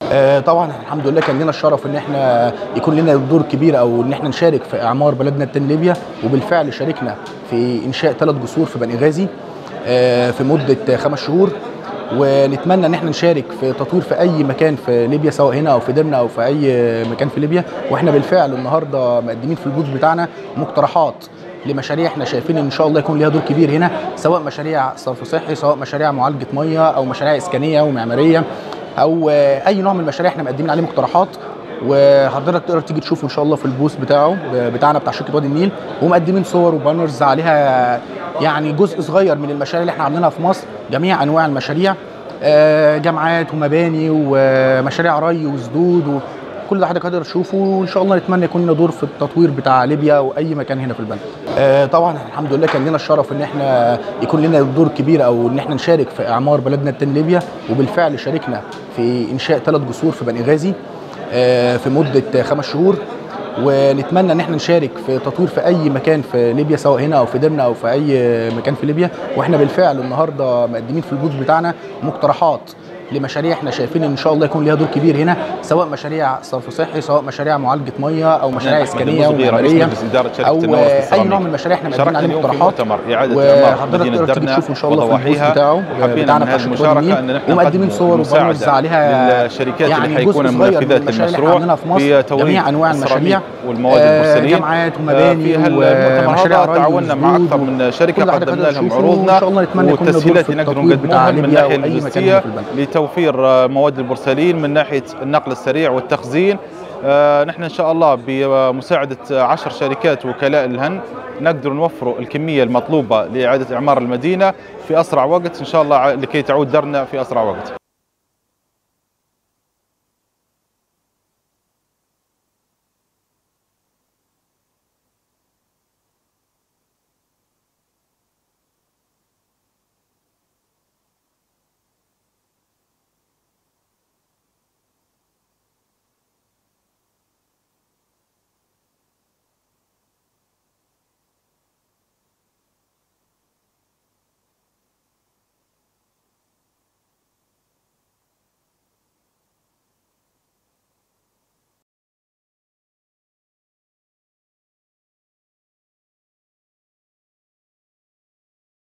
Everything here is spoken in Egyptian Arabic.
آه، طبعا الحمد لله كان لنا الشرف ان احنا يكون لنا دور كبير او ان احنا نشارك في اعمار بلدنا التاني ليبيا وبالفعل شاركنا في انشاء ثلاث جسور في بني غازي آه، في مده خمس شهور ونتمنى ان احنا نشارك في تطوير في اي مكان في ليبيا سواء هنا او في درنا او في اي مكان في ليبيا واحنا بالفعل النهارده مقدمين في البوث بتاعنا مقترحات لمشاريع احنا شايفين ان شاء الله يكون ليها دور كبير هنا سواء مشاريع صرف صحي سواء مشاريع معالجه ميه او مشاريع اسكانيه ومعماريه او آه، اي نوع من المشاريع احنا مقدمين عليه مقترحات وحضرتك تقدر تيجي تشوفه ان شاء الله في البوث بتاعه بتاعنا بتاع شركه وادي النيل ومقدمين صور وبانرز عليها يعني جزء صغير من المشاريع اللي احنا عاملينها في مصر جميع انواع المشاريع آه، جامعات ومباني ومشاريع ري وسدود وكل ده حضرتك تقدر تشوفه وان شاء الله نتمنى يكون لنا دور في التطوير بتاع ليبيا واي مكان هنا في البلد. آه، طبعا الحمد لله كان لنا الشرف ان احنا يكون لنا دور كبير او ان احنا نشارك في اعمار بلدنا التاني ليبيا وبالفعل شاركنا في انشاء ثلاث جسور في بني غازي آه، في مده خمس شهور ونتمنى ان احنا نشارك في تطوير في اي مكان في ليبيا سواء هنا او في درنا او في اي مكان في ليبيا واحنا بالفعل النهارده مقدمين في البوث بتاعنا مقترحات لمشاريع احنا شايفين ان شاء الله يكون ليها دور كبير هنا سواء مشاريع صرف صحي سواء مشاريع معالجه ميه او مشاريع اسكانيه ومعماريه او اي نوع من المشاريع احنا مقدمين عليه مقترحات وحضرتك تقدر تيجي تشوفه ان شاء الله في البوث بتاعه بتاعنا بتاع شركه النيل ومقدمين صور وبانرز عليها الشركات يعني اللي حيكون جزء صغير من منفذات المشاريع اللي للمشروع عاملينها في مصر جميع انواع المشاريع والمواد آه، المرسلين جامعات ومباني في ومشاريع هالمؤتمر ري تعاوننا مع وسدود اكثر من شركه كل حاجة قدمنا تقدر لهم تشوفه عروضنا وإن شاء الله نتمنى يكون لنا دور والتسهيلات في اللي نقدر التطوير بتاع نقدموها من ليبيا الناحيه وأي مكان اللوجستيه هنا في البلد. لتوفير مواد المرسلين من ناحيه النقل السريع والتخزين آه، نحن ان شاء الله بمساعده عشر شركات وكلاء الهن نقدر نوفر الكميه المطلوبه لاعاده اعمار المدينه في اسرع وقت ان شاء الله لكي تعود درنا في اسرع وقت